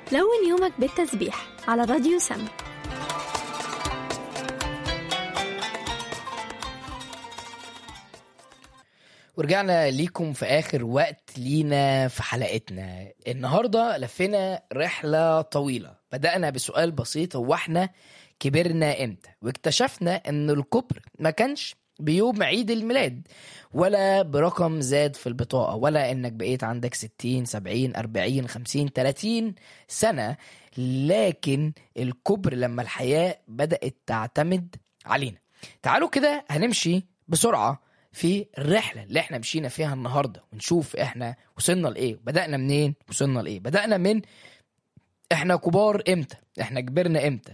لون يومك بالتسبيح على راديو سما ورجعنا ليكم في آخر وقت لينا في حلقتنا النهاردة لفينا رحلة طويلة بدأنا بسؤال بسيط هو احنا كبرنا امتى واكتشفنا ان الكبر ما كانش بيوم عيد الميلاد ولا برقم زاد في البطاقة ولا انك بقيت عندك 60 70 40 50 30 سنة لكن الكبر لما الحياة بدأت تعتمد علينا تعالوا كده هنمشي بسرعة في الرحلة اللي احنا مشينا فيها النهاردة ونشوف احنا وصلنا لإيه بدأنا منين وصلنا لإيه بدأنا من احنا كبار امتى احنا كبرنا امتى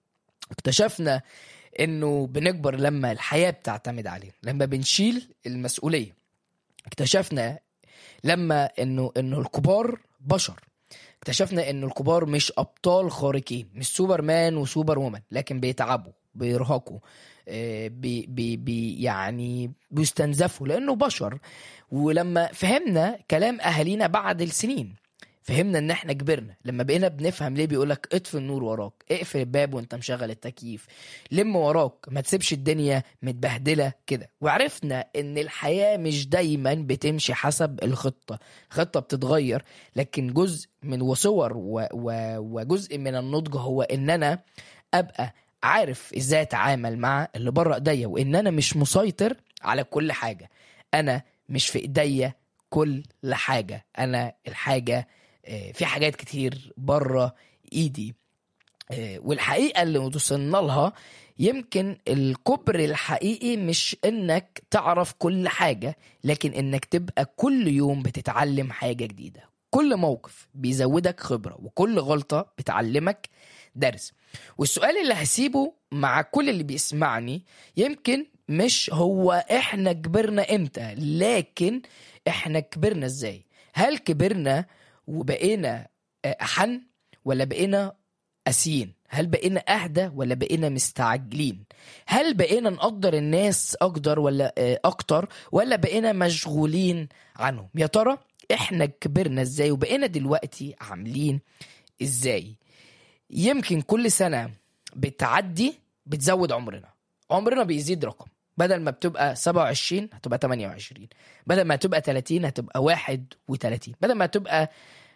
اكتشفنا انه بنكبر لما الحياة بتعتمد علينا لما بنشيل المسؤولية اكتشفنا لما انه انه الكبار بشر اكتشفنا انه الكبار مش ابطال خارقين مش سوبرمان وسوبر وومن لكن بيتعبوا بيرهقوا آه، بي بي بي يعني بيستنزفوا لانه بشر ولما فهمنا كلام اهالينا بعد السنين فهمنا ان احنا كبرنا لما بقينا بنفهم ليه بيقولك اطفي النور وراك اقفل الباب وانت مشغل التكييف لم وراك ما تسيبش الدنيا متبهدله كده وعرفنا ان الحياه مش دايما بتمشي حسب الخطه خطه بتتغير لكن جزء من وصور و... و... وجزء من النضج هو ان انا ابقى عارف ازاي اتعامل مع اللي بره ايديا وان انا مش مسيطر على كل حاجه انا مش في ايديا كل حاجه انا الحاجه آه، في حاجات كتير بره ايدي آه، والحقيقه اللي وصلنا لها يمكن الكبر الحقيقي مش انك تعرف كل حاجه لكن انك تبقى كل يوم بتتعلم حاجه جديده كل موقف بيزودك خبره وكل غلطه بتعلمك درس والسؤال اللي هسيبه مع كل اللي بيسمعني يمكن مش هو احنا كبرنا امتى لكن احنا كبرنا ازاي هل كبرنا وبقينا آه، احن ولا بقينا قاسيين هل بقينا اهدى ولا بقينا مستعجلين هل بقينا نقدر الناس اقدر ولا آه، اكتر ولا بقينا مشغولين عنهم يا ترى احنا كبرنا ازاي وبقينا دلوقتي عاملين ازاي يمكن كل سنة بتعدي بتزود عمرنا عمرنا بيزيد رقم بدل ما بتبقى 27 هتبقى 28 بدل ما تبقى 30 هتبقى 31 بدل ما تبقى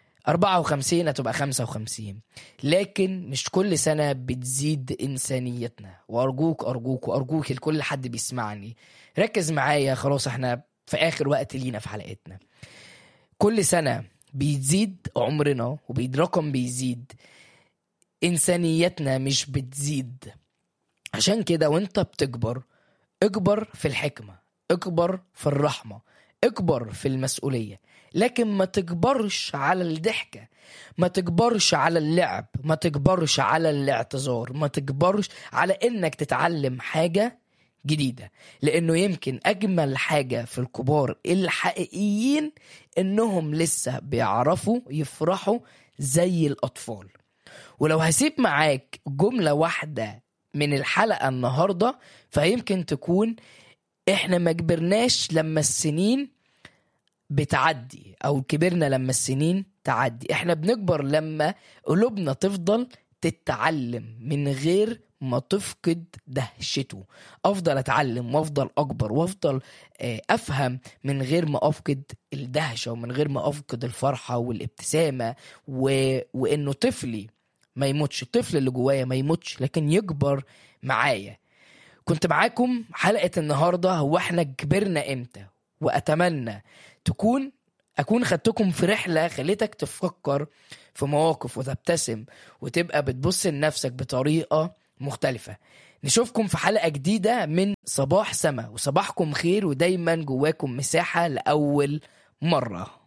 54 هتبقى 55 لكن مش كل سنة بتزيد إنسانيتنا وأرجوك أرجوك وأرجوك لكل حد بيسمعني ركز معايا خلاص احنا في آخر وقت لينا في حلقتنا كل سنة بيزيد عمرنا وبيرقم بيزيد إنسانيتنا مش بتزيد عشان كده وانت بتكبر اكبر في الحكمة اكبر في الرحمة اكبر في المسؤولية لكن ما تكبرش على الضحكة ما تكبرش على اللعب ما تكبرش على الاعتذار ما تكبرش على انك تتعلم حاجة جديدة لانه يمكن اجمل حاجة في الكبار الحقيقيين انهم لسه بيعرفوا يفرحوا زي الاطفال ولو هسيب معاك جملة واحدة من الحلقة النهاردة فيمكن تكون احنا ما كبرناش لما السنين بتعدي او كبرنا لما السنين تعدي احنا بنكبر لما قلوبنا تفضل تتعلم من غير ما تفقد دهشته افضل اتعلم وافضل اكبر وافضل آه، افهم من غير ما افقد الدهشه ومن غير ما افقد الفرحه والابتسامه و... وانه طفلي ما يموتش الطفل اللي جوايا ما يموتش لكن يكبر معايا كنت معاكم حلقة النهاردة هو احنا كبرنا امتى واتمنى تكون اكون خدتكم في رحلة خليتك تفكر في مواقف وتبتسم وتبقى بتبص لنفسك بطريقة مختلفة نشوفكم في حلقة جديدة من صباح سما وصباحكم خير ودايما جواكم مساحة لأول مرة